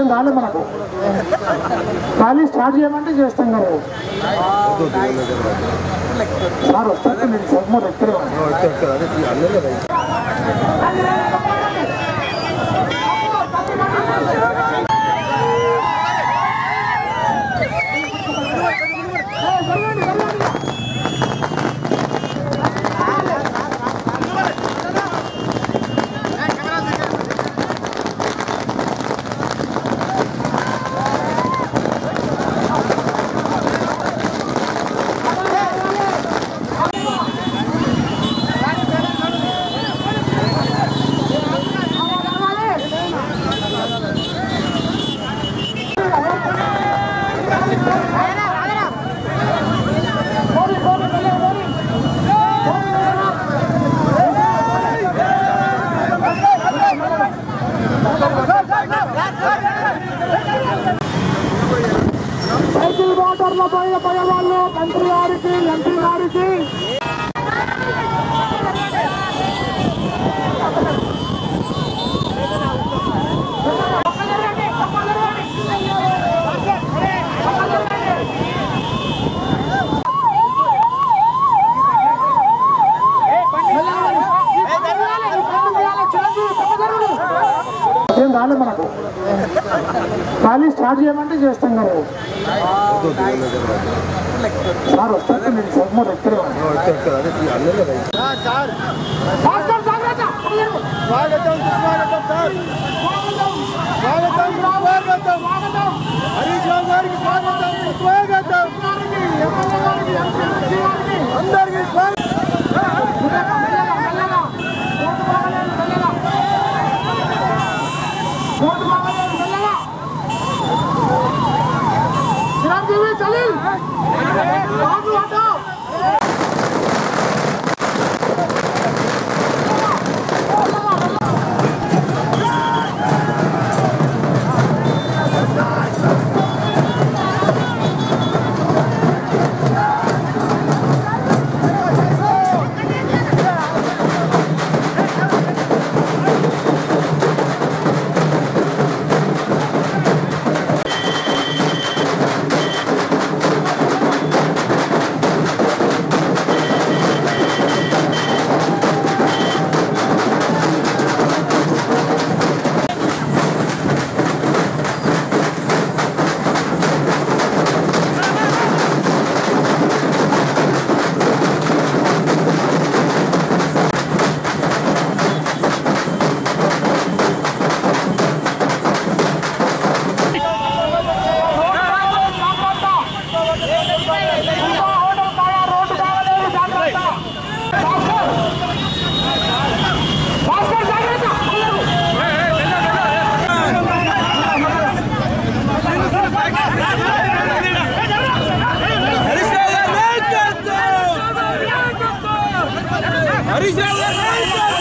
రాలే మనకు ఖాళీ స్టార్ట్ చేయమంటే చేస్తాం కదా సార్ వస్తే నేను సబ్మోర్ ఎక్కడే ఉన్నాను. సైకిల్ మోటార్ల పైన పడవాళ్ళు మంత్రి గారికి ఎంపీ గారికి ఏం రాలే మనకు ఖాళీ స్టార్ట్ చేయమంటే చేస్తాం కదా సార్ వస్తే నేను సబ్మోర్ ఎక్కడే ఉన్నాను. మాస్టర్ జాగ్రత్త! స్వాగతం సుస్వాగతం సార్ స్వాగతం సుస్వాగతం హరీష్ రావు గారికి స్వాగతం సుస్వాగతం అందరికీ స్వాగతం చిరంజీవి సలీల్ బాబు అడ్డు హరీష్ రావు గారు